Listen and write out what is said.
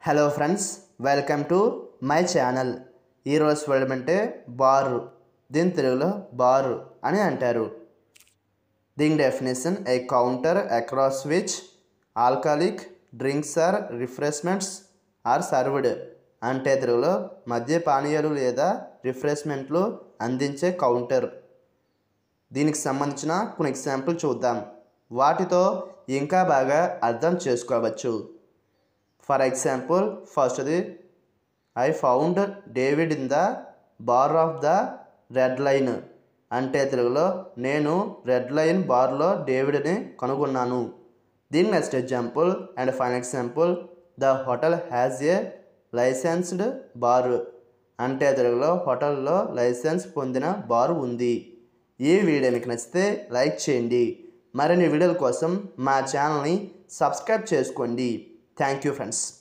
hello friends welcome to my channel ఈరోజు word అంటే bar దీని తెలుగులో బారు అని అంటారు దీని definition a counter across which alcoholic drinks or refreshments are served అంటే తెలుగులో మద్య పానీయాలు లేదా రిఫ్రెష్మెంట్లు అందించే కౌంటర్ దీనికి సంబంధించిన కొన్ని ఎగ్జాంపుల్ చూద్దాం వాటితో ఇంకా బాగా అర్థం చేసుకోవచ్చు ఫర్ ఎగ్జాంపుల్ ఫస్ట్ది I found David in the bar of the red line అంటే తెలుగులో నేను రెడ్ లైన్ బార్లో డేవిడ్ని కనుగొన్నాను దీని next example and fine example the hotel has a licensed bar అంటే తెలుగులో హోటల్లో లైసెన్స్ పొందిన బార్ ఉంది ఈ వీడియో మీకు నచ్చితే లైక్ చేయండి మరిన్ని వీడియోల కోసం మా ఛానల్ని సబ్స్క్రైబ్ చేసుకోండి థ్యాంక్ యూ ఫ్రెండ్స్